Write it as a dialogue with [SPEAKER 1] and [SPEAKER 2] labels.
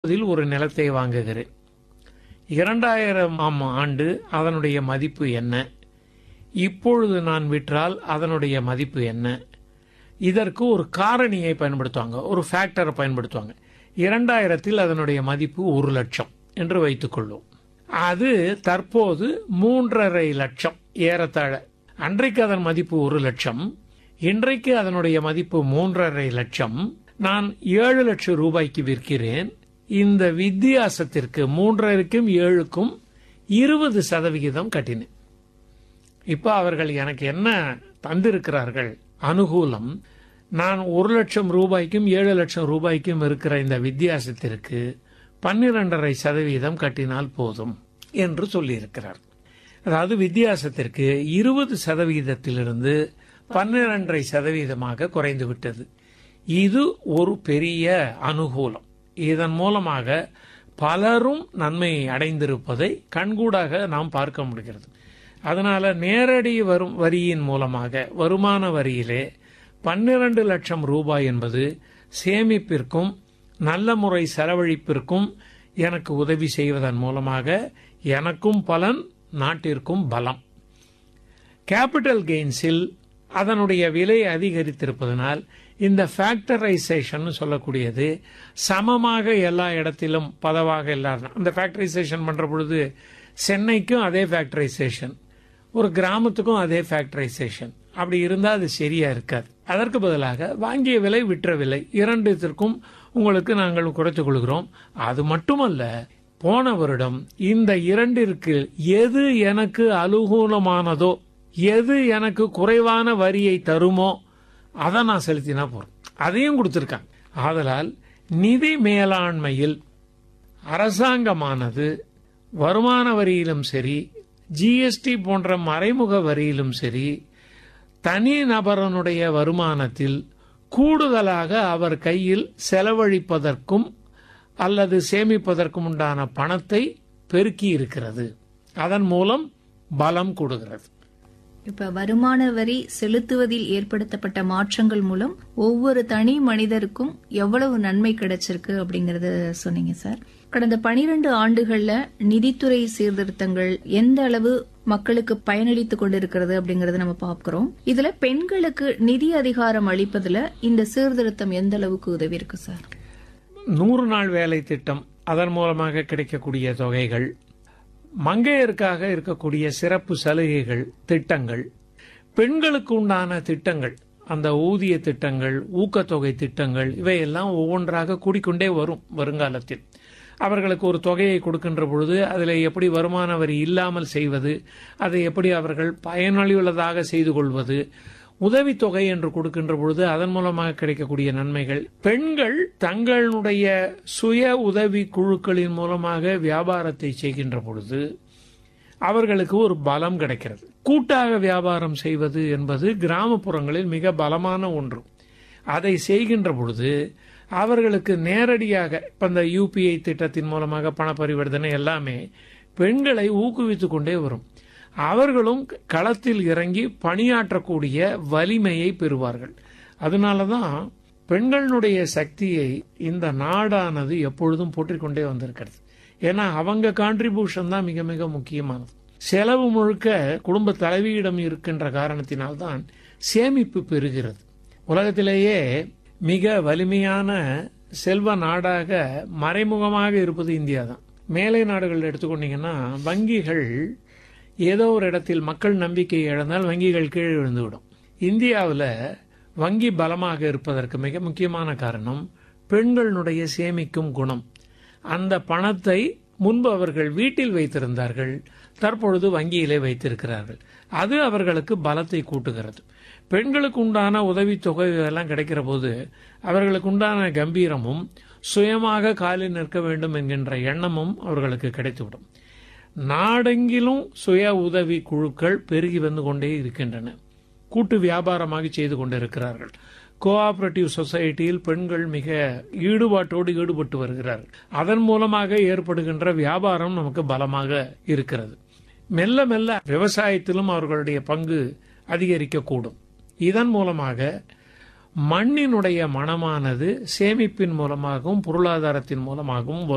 [SPEAKER 1] அதில் ஒரு நிலத்தை வாங்குகிறேன் இரண்டாயிரம் ஆம் ஆண்டு அதனுடைய மதிப்பு என்ன இப்பொழுது நான் விற்றால் அதனுடைய மதிப்பு என்ன இதற்கு ஒரு காரணியை பயன்படுத்துவாங்க ஒரு ஃபேக்டரை பயன்படுத்துவாங்க இரண்டாயிரத்தில் அதனுடைய மதிப்பு ஒரு லட்சம் என்று வைத்துக்கொள்வோம் அது தற்போது மூன்றரை லட்சம் ஏறத்தாழ அன்றைக்கு அதன் மதிப்பு ஒரு லட்சம் இன்றைக்கு அதனுடைய மதிப்பு மூன்றரை லட்சம் நான் ஏழு லட்சம் ரூபாய்க்கு விற்கிறேன் இந்த வித்தியாசத்திற்கு மூன்றரைக்கும் ஏழுக்கும் இருபது சதவிகிதம் கட்டினேன் இப்ப அவர்கள் எனக்கு என்ன தந்திருக்கிறார்கள் அனுகூலம் நான் ஒரு லட்சம் ரூபாய்க்கும் ஏழு லட்சம் ரூபாய்க்கும் இருக்கிற இந்த வித்தியாசத்திற்கு பன்னிரண்டரை சதவீதம் கட்டினால் போதும் என்று சொல்லியிருக்கிறார் அதாவது வித்தியாசத்திற்கு இருபது சதவீதத்திலிருந்து பன்னிரண்டரை சதவீதமாக குறைந்து விட்டது இது ஒரு பெரிய அனுகூலம் இதன் மூலமாக பலரும் நன்மை அடைந்திருப்பதை கண்கூடாக நாம் பார்க்க முடிகிறது அதனால நேரடி வரும் வரியின் மூலமாக வருமான வரியிலே பன்னிரண்டு லட்சம் ரூபாய் என்பது சேமிப்பிற்கும் நல்ல முறை செலவழிப்பிற்கும் எனக்கு உதவி செய்வதன் மூலமாக எனக்கும் பலன் நாட்டிற்கும் பலம் கேபிட்டல் கெயின்ஸில் அதனுடைய விலை அதிகரித்திருப்பதனால் இந்த ஃபேக்டரைசேஷன் சொல்லக்கூடியது சமமாக எல்லா இடத்திலும் பதவாக எல்லாரும் அந்த ஃபேக்டரைசேஷன் பண்ற பொழுது சென்னைக்கும் அதே ஃபேக்டரைசேஷன் ஒரு கிராமத்துக்கும் அதே ஃபேக்டரைசேஷன் அப்படி இருந்தால் அது சரியா இருக்காது அதற்கு பதிலாக வாங்கிய விலை விற்ற விலை இரண்டுத்திற்கும் உங்களுக்கு நாங்கள் குறைத்துக் கொள்கிறோம் அது மட்டுமல்ல போன வருடம் இந்த இரண்டிற்கு எது எனக்கு அனுகூலமானதோ எது எனக்கு குறைவான வரியை தருமோ அதை நான் செலுத்தினா போறோம் அதையும் கொடுத்திருக்காங்க ஆதலால் நிதி மேலாண்மையில் அரசாங்கமானது வருமான வரியிலும் சரி ஜிஎஸ்டி போன்ற மறைமுக வரியிலும் சரி தனி நபரனுடைய வருமானத்தில் கூடுதலாக அவர் கையில் செலவழிப்பதற்கும் அல்லது சேமிப்பதற்கும் உண்டான பணத்தை பெருக்கி இருக்கிறது அதன் மூலம் பலம் கொடுக்கிறது
[SPEAKER 2] இப்ப வருமான வரி செலுத்துவதில் ஏற்படுத்தப்பட்ட மாற்றங்கள் மூலம் ஒவ்வொரு தனி மனிதருக்கும் எவ்வளவு நன்மை கிடைச்சிருக்கு அப்படிங்கறத சொன்னீங்க சார் கடந்த பனிரெண்டு ஆண்டுகள்ல நிதித்துறை சீர்திருத்தங்கள் எந்த அளவு மக்களுக்கு பயனளித்துக் கொண்டிருக்கிறது அப்படிங்கறத நம்ம பார்க்கிறோம் இதுல பெண்களுக்கு நிதி அதிகாரம் அளிப்பதுல இந்த சீர்திருத்தம் எந்த அளவுக்கு உதவி இருக்கு சார்
[SPEAKER 1] நூறு நாள் வேலை திட்டம் அதன் மூலமாக கிடைக்கக்கூடிய தொகைகள் மங்கையருக்காக இருக்கக்கூடிய சிறப்பு சலுகைகள் திட்டங்கள் பெண்களுக்கு உண்டான திட்டங்கள் அந்த ஊதிய திட்டங்கள் ஊக்கத்தொகை திட்டங்கள் இவையெல்லாம் ஒவ்வொன்றாக கூடிக்கொண்டே வரும் வருங்காலத்தில் அவர்களுக்கு ஒரு தொகையை கொடுக்கின்ற பொழுது அதில் எப்படி வருமான வரி இல்லாமல் செய்வது அதை எப்படி அவர்கள் பயனுள்ளதாக செய்து கொள்வது உதவித்தொகை என்று கொடுக்கின்ற பொழுது அதன் மூலமாக கிடைக்கக்கூடிய நன்மைகள் பெண்கள் தங்களுடைய சுய உதவி குழுக்களின் மூலமாக வியாபாரத்தை செய்கின்ற பொழுது அவர்களுக்கு ஒரு பலம் கிடைக்கிறது கூட்டாக வியாபாரம் செய்வது என்பது கிராமப்புறங்களில் மிக பலமான ஒன்று அதை செய்கின்ற பொழுது அவர்களுக்கு நேரடியாக இப்ப இந்த யூபிஐ திட்டத்தின் மூலமாக பண பரிவர்த்தனை எல்லாமே பெண்களை ஊக்குவித்துக் கொண்டே வரும் அவர்களும் களத்தில் இறங்கி பணியாற்றக்கூடிய வலிமையை பெறுவார்கள் அதனாலதான் பெண்களுடைய சக்தியை இந்த நாடானது எப்பொழுதும் போற்றிக்கொண்டே வந்திருக்கிறது ஏன்னா அவங்க கான்ட்ரிபியூஷன் தான் மிக மிக முக்கியமானது செலவு முழுக்க குடும்ப தலைவியிடம் இருக்கின்ற காரணத்தினால்தான் சேமிப்பு பெறுகிறது உலகத்திலேயே மிக வலிமையான செல்வ நாடாக மறைமுகமாக இருப்பது இந்தியா தான் மேலை நாடுகள் எடுத்துக்கொண்டீங்கன்னா வங்கிகள் ஏதோ ஒரு இடத்தில் மக்கள் நம்பிக்கை இழந்தால் வங்கிகள் கீழே விழுந்துவிடும் இந்தியாவில் வங்கி பலமாக இருப்பதற்கு மிக முக்கியமான காரணம் பெண்களுடைய சேமிக்கும் குணம் அந்த பணத்தை முன்பு அவர்கள் வீட்டில் வைத்திருந்தார்கள் தற்பொழுது வங்கியிலே வைத்திருக்கிறார்கள் அது அவர்களுக்கு பலத்தை கூட்டுகிறது பெண்களுக்கு உண்டான உதவித்தொகை எல்லாம் கிடைக்கிற போது அவர்களுக்கு உண்டான கம்பீரமும் சுயமாக காலில் நிற்க வேண்டும் என்கின்ற எண்ணமும் அவர்களுக்கு கிடைத்துவிடும் நாடெங்கிலும் சுய உதவி குழுக்கள் பெருகி வந்து கொண்டே இருக்கின்றன கூட்டு வியாபாரமாக செய்து கொண்டிருக்கிறார்கள் கோஆபரேட்டிவ் சொசைட்டியில் பெண்கள் மிக ஈடுபாட்டோடு ஈடுபட்டு வருகிறார்கள் அதன் மூலமாக ஏற்படுகின்ற வியாபாரம் நமக்கு பலமாக இருக்கிறது மெல்ல மெல்ல விவசாயத்திலும் அவர்களுடைய பங்கு அதிகரிக்கக்கூடும் இதன் மூலமாக மண்ணினுடைய மனமானது சேமிப்பின் மூலமாகவும் பொருளாதாரத்தின் மூலமாகவும்